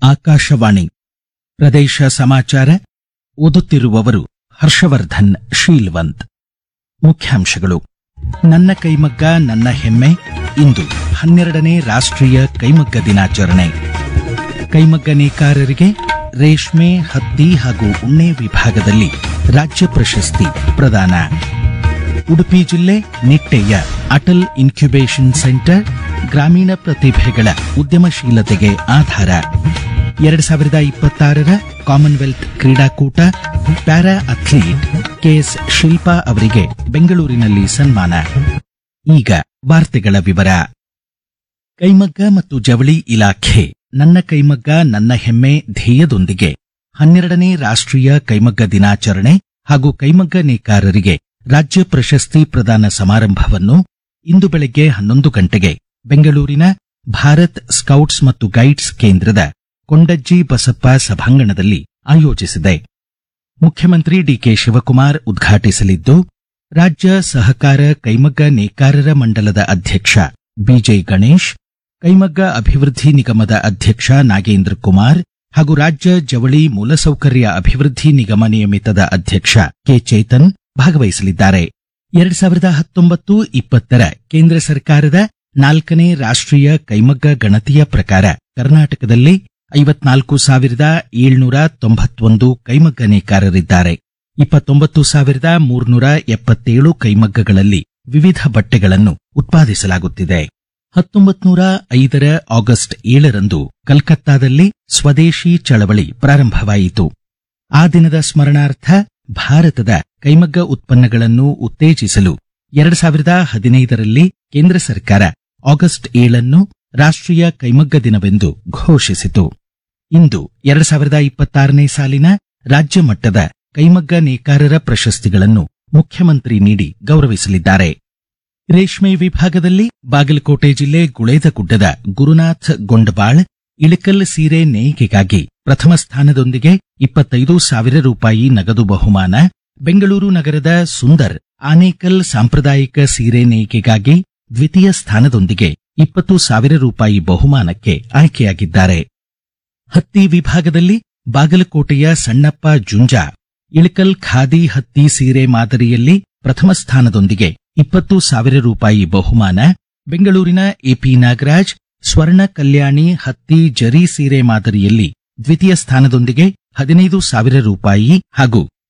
ಆಕಾಶವಾಣಿ ಪ್ರದೇಶ ಸಮಾಚಾರ ಓದುತ್ತಿರುವವರು ಹರ್ಷವರ್ಧನ್ ಶೀಲ್ವಂತ್ ಮುಖ್ಯಾಂಶಗಳು ನನ್ನ ಕೈಮಗ್ಗ ನನ್ನ ಹೆಮ್ಮೆ ಇಂದು ಹನ್ನೆರಡನೇ ರಾಷ್ಟ್ರೀಯ ಕೈಮಗ್ಗ ದಿನಾಚರಣೆ ಕೈಮಗ್ಗ ನೇಕಾರರಿಗೆ ರೇಷ್ಮೆ ಹತ್ತಿ ಹಾಗೂ ಉಣ್ಣೆ ವಿಭಾಗದಲ್ಲಿ ರಾಜ್ಯ ಪ್ರಶಸ್ತಿ ಪ್ರದಾನ ಉಡುಪಿ ಜಿಲ್ಲೆ ನಿಟ್ಟೆಯ ಅಟಲ್ ಇನ್ಕ್ಯುಬೇಷನ್ ಸೆಂಟರ್ ಗ್ರಾಮೀಣ ಪ್ರತಿಭೆಗಳ ಉದ್ಯಮಶೀಲತೆಗೆ ಆಧಾರ ಎರಡ್ ಸಾವಿರದ ಇಪ್ಪತ್ತಾರರ ಕಾಮನ್ವೆಲ್ತ್ ಕ್ರೀಡಾಕೂಟ ಪ್ಯಾರಾ ಅಥ್ಲೀಟ್ ಕೆಎಸ್ ಶಿಲ್ಪಾ ಅವರಿಗೆ ಬೆಂಗಳೂರಿನಲ್ಲಿ ಸನ್ಮಾನ ಈಗ ವಾರ್ತೆಗಳ ವಿವರ ಕೈಮಗ್ಗ ಮತ್ತು ಜವಳಿ ಇಲಾಖೆ ನನ್ನ ಕೈಮಗ್ಗ ನನ್ನ ಹೆಮ್ಮೆ ಧ್ಯೇಯದೊಂದಿಗೆ ಹನ್ನೆರಡನೇ ರಾಷ್ಟ್ರೀಯ ಕೈಮಗ್ಗ ದಿನಾಚರಣೆ ಹಾಗೂ ಕೈಮಗ್ಗ ನೇಕಾರರಿಗೆ ರಾಜ್ಯ ಪ್ರಶಸ್ತಿ ಪ್ರದಾನ ಸಮಾರಂಭವನ್ನು ಇಂದು ಬೆಳಗ್ಗೆ ಹನ್ನೊಂದು ಗಂಟೆಗೆ ಬೆಂಗಳೂರಿನ ಭಾರತ್ ಸ್ಕೌಟ್ಸ್ ಮತ್ತು ಗೈಡ್ಸ್ ಕೇಂದ್ರದ ಕೊಂಡಜ್ಜಿ ಬಸಪ್ಪ ಸಭಾಂಗಣದಲ್ಲಿ ಆಯೋಜಿಸಿದೆ ಮುಖ್ಯಮಂತ್ರಿ ಡಿಕೆ ಶಿವಕುಮಾರ್ ಉದ್ಘಾಟಿಸಲಿದ್ದು ರಾಜ್ಯ ಸಹಕಾರ ಕೈಮಗ್ಗ ನೇಕಾರರ ಮಂಡಲದ ಅಧ್ಯಕ್ಷ ಬಿಜೆ ಗಣೇಶ್ ಕೈಮಗ್ಗ ಅಭಿವೃದ್ಧಿ ನಿಗಮದ ಅಧ್ಯಕ್ಷ ನಾಗೇಂದ್ರ ಕುಮಾರ್ ಹಾಗೂ ರಾಜ್ಯ ಜವಳಿ ಮೂಲಸೌಕರ್ಯ ಅಭಿವೃದ್ಧಿ ನಿಗಮ ನಿಯಮಿತದ ಅಧ್ಯಕ್ಷ ಕೆ ಚೇತನ್ ಭಾಗವಹಿಸಲಿದ್ದಾರೆ ಎರಡ್ ಸಾವಿರದ ಹತ್ತೊಂಬತ್ತು ಇಪ್ಪತ್ತರ ಕೇಂದ್ರ ಸರ್ಕಾರದ ನಾಲ್ಕನೇ ರಾಷ್ಟ್ರೀಯ ಕೈಮಗ್ಗ ಗಣತಿಯ ಪ್ರಕಾರ ಕರ್ನಾಟಕದಲ್ಲಿ ಐವತ್ನಾಲ್ಕು ಸಾವಿರದ ಏಳ್ನೂರ ತೊಂಬತ್ತೊಂದು ಕೈಮಗ್ಗ ನೇಕಾರರಿದ್ದಾರೆ ಇಪ್ಪತ್ತೊಂಬತ್ತು ಸಾವಿರದ ಮೂರ್ನೂರ ಎಪ್ಪತ್ತೇಳು ಕೈಮಗ್ಗಗಳಲ್ಲಿ ವಿವಿಧ ಬಟ್ಟೆಗಳನ್ನು ಉತ್ಪಾದಿಸಲಾಗುತ್ತಿದೆ ಹತ್ತೊಂಬತ್ತು ನೂರ ಐದರ ಆಗಸ್ಟ್ ಏಳರಂದು ಕಲ್ಕತ್ತಾದಲ್ಲಿ ಸ್ವದೇಶಿ ಚಳವಳಿ ಪ್ರಾರಂಭವಾಯಿತು ಆ ದಿನದ ಸ್ಮರಣಾರ್ಥ ಭಾರತದ ಕೈಮಗ್ಗ ಉತ್ಪನ್ನಗಳನ್ನು ಉತ್ತೇಜಿಸಲು ಎರಡು ಸಾವಿರದ ಹದಿನೈದರಲ್ಲಿ ಕೇಂದ್ರ ಸರ್ಕಾರ ಆಗಸ್ಟ್ ಏಳನ್ನು ರಾಷ್ಟ್ರೀಯ ಕೈಮಗ್ಗ ದಿನವೆಂದು ಘೋಷಿಸಿತು ಇಂದು ಎರಡು ಸಾವಿರದ ಇಪ್ಪತ್ತಾರನೇ ಸಾಲಿನ ರಾಜ್ಯ ಮಟ್ಟದ ಕೈಮಗ್ಗ ನೇಕಾರರ ಪ್ರಶಸ್ತಿಗಳನ್ನು ಮುಖ್ಯಮಂತ್ರಿ ನೀಡಿ ಗೌರವಿಸಲಿದ್ದಾರೆ ರೇಷ್ಮೆ ವಿಭಾಗದಲ್ಲಿ ಬಾಗಲಕೋಟೆ ಜಿಲ್ಲೆ ಗುಳೇದಗುಡ್ಡದ ಗುರುನಾಥ್ ಗೊಂಡಬಾಳ್ ಇಳಕಲ್ ಸೀರೆ ನೇಯ್ಗೆಗಾಗಿ ಪ್ರಥಮ ಸ್ಥಾನದೊಂದಿಗೆ ಇಪ್ಪತ್ತೈದು ಸಾವಿರ ರೂಪಾಯಿ ನಗದು ಬಹುಮಾನ ಬೆಂಗಳೂರು ನಗರದ ಸುಂದರ್ ಆನೇಕಲ್ ಸಾಂಪ್ರದಾಯಿಕ ಸೀರೆ ನೇಯ್ಗೆಗಾಗಿ ದ್ವಿತೀಯ ಸ್ಥಾನದೊಂದಿಗೆ ಇಪ್ಪತ್ತು ಸಾವಿರ ರೂಪಾಯಿ ಬಹುಮಾನಕ್ಕೆ ಆಯ್ಕೆಯಾಗಿದ್ದಾರೆ ಹತ್ತಿ ವಿಭಾಗದಲ್ಲಿ ಬಾಗಲಕೋಟೆಯ ಸಣ್ಣಪ್ಪ ಜುಂಜಾ ಇಳಕಲ್ ಖಾದಿ ಹತ್ತಿ ಸೀರೆ ಮಾದರಿಯಲ್ಲಿ ಪ್ರಥಮ ಸ್ಥಾನದೊಂದಿಗೆ ಇಪ್ಪತ್ತು ಸಾವಿರ ರೂಪಾಯಿ ಬಹುಮಾನ ಬೆಂಗಳೂರಿನ ಎಪಿ ನಾಗರಾಜ್ ಸ್ವರ್ಣ ಕಲ್ಯಾಣಿ ಹತ್ತಿ ಜರಿ ಸೀರೆ ಮಾದರಿಯಲ್ಲಿ ದ್ವಿತೀಯ ಸ್ಥಾನದೊಂದಿಗೆ ಹದಿನೈದು ಸಾವಿರ ರೂಪಾಯಿ ಹಾಗೂ